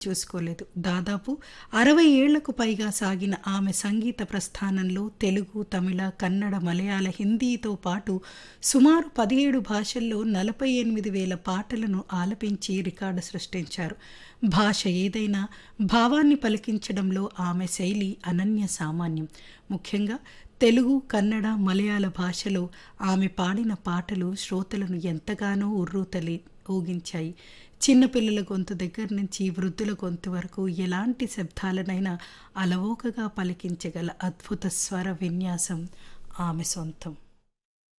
చూసుకోలేదు దాదాపు అరవై ఏళ్లకు పైగా సాగిన ఆమె సంగీత ప్రస్థానంలో తెలుగు తమిళ కన్నడ మలయాళ హిందీతో పాటు సుమారు పదిహేడు భాషల్లో నలభై ఎనిమిది వేల పాటలను ఆలపించి రికార్డు సృష్టించారు భాష ఏదైనా భావాన్ని పలికించడంలో ఆమె శైలి అనన్య సామాన్యం ముఖ్యంగా తెలుగు కన్నడ మలయాళ భాషలో ఆమె పాడిన పాటలు శ్రోతలను ఎంతగానో ఉర్రూతలి ఊగించాయి చిన్నపిల్లల గొంతు దగ్గర నుంచి వృద్ధుల గొంతు వరకు ఎలాంటి శబ్దాలనైనా అలవోకగా పలికించగల అద్భుత స్వర విన్యాసం ఆమె సొంతం